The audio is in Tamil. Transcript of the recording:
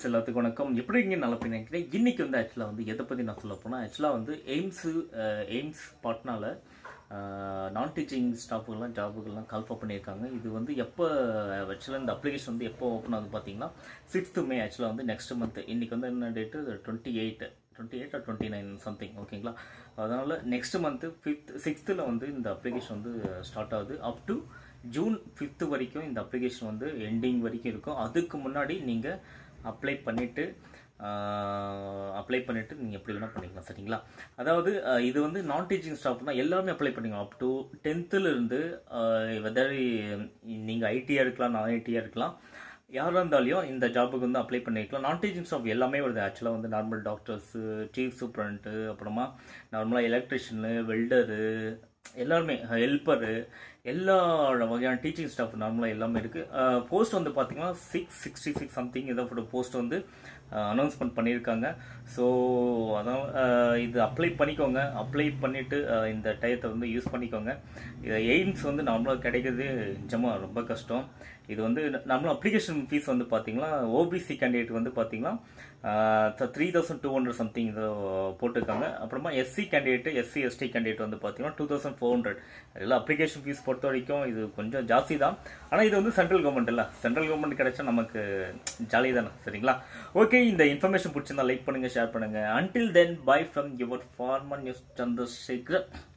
ஃப்ரெண்ட்ஸ் எல்லாத்துக்கும் வணக்கம் எப்படி இருக்கீங்க நல்லா நினைக்கிறேன் இன்னைக்கு வந்து ஆக்சுவலாக வந்து எதை பற்றி நான் சொல்ல போனால் ஆக்சுவலாக வந்து எய்ம்ஸு எய்ம்ஸ் பாட்னால நான் டீச்சிங் ஸ்டாஃபுகள்லாம் ஜாபுகள்லாம் கால்ஃபர் பண்ணியிருக்காங்க இது வந்து எப்போ ஆக்சுவலாக இந்த அப்ளிகேஷன் வந்து எப்போ ஓப்பன் ஆகுது பார்த்தீங்கன்னா சிக்ஸ்த்து மே ஆக்சுவலாக வந்து நெக்ஸ்ட் மந்த் இன்னைக்கு வந்து என்ன date twenty eight twenty eight or twenty nine something ஓகேங்களா அதனால் நெக்ஸ்ட் மந்த்து ஃபிஃப்த் சிக்ஸ்த்தில் வந்து இந்த அப்ளிகேஷன் வந்து ஸ்டார்ட் ஆகுது அப் டு ஜூன் ஃபிஃப்த்து வரைக்கும் இந்த அப்ளிகேஷன் வந்து எண்டிங் வரைக்கும் இருக்கும் அதுக்கு முன்னாடி நீங்கள் அப்ளை பண்ணிவிட்டு அப்ளை பண்ணிவிட்டு நீங்கள் எப்படி வேணால் பண்ணிக்கலாம் சரிங்களா அதாவது அஹ், இது வந்து நான் டீச்சிங் ஸ்டாஃப்னா எல்லாருமே அப்ளை பண்ணிக்கலாம் அப் டு டென்த்துலேருந்து வெதர் நீங்கள் ஐடியாக இருக்கலாம் நான் ஐடியாக இருக்கலாம் யாராக இருந்தாலும் இந்த ஜாபுக்கு வந்து அப்ளை பண்ணிக்கலாம் நான் டீச்சிங் ஸ்டாஃப் எல்லாமே வருது ஆக்சுவலாக வந்து நார்மல் டாக்டர்ஸு சீஃப் சூப்பரண்ட்டு அப்புறமா நார்மலாக எலக்ட்ரிஷியனு வெல்டரு எல்லாருமே ஹெல்ப்பரு எல்லா வகையான டீச்சிங் ஸ்டாஃப் நார்மலாக எல்லாமே இருக்குது போஸ்ட் வந்து பார்த்தீங்கன்னா சிக்ஸ் சிக்ஸ்டி சிக்ஸ் சம்திங் இதோட போஸ்ட் வந்து அனௌன்ஸ்மெண்ட் பண்ணியிருக்காங்க ஸோ அதான் அஹ், இது அப்ளை பண்ணிக்கோங்க அப்ளை பண்ணிவிட்டு இந்த டயத்தை வந்து யூஸ் பண்ணிக்கோங்க இது எய்ம்ஸ் வந்து நார்மலாக கிடைக்கிறது நிஜமாக ரொம்ப கஷ்டம் இது வந்து நம்ம அப்ளிகேஷன் ஃபீஸ் வந்து பார்த்தீங்கன்னா ஓபிசி கேண்டிடேட் வந்து பார்த்தீங்கன்னா three thousand two hundred something இதோ போட்டிருக்காங்க அப்புறமா SC candidate SC ST candidate வந்து பார்த்தீங்கன்னா டூ தௌசண்ட் ஃபோர் ஹண்ட்ரட் எல்லாம் அப்ளிகேஷன் ஃபீஸ் பொறுத்த வரைக்கும் இது கொஞ்சம் ஜாஸ்தி தான் ஆனால் இது வந்து சென்ட்ரல் கவர்மெண்ட் இல்லை சென்ட்ரல் கவர்மெண்ட் கிடைச்சா நமக்கு ஜாலி தானே சரிங்களா ஓகே இந்த இன்ஃபர்மேஷன் பிடிச்சிருந்தா லைக் பண்ணுங்க ஷேர் பண்ணுங்க until then bye from your farmer news Chandrasekhar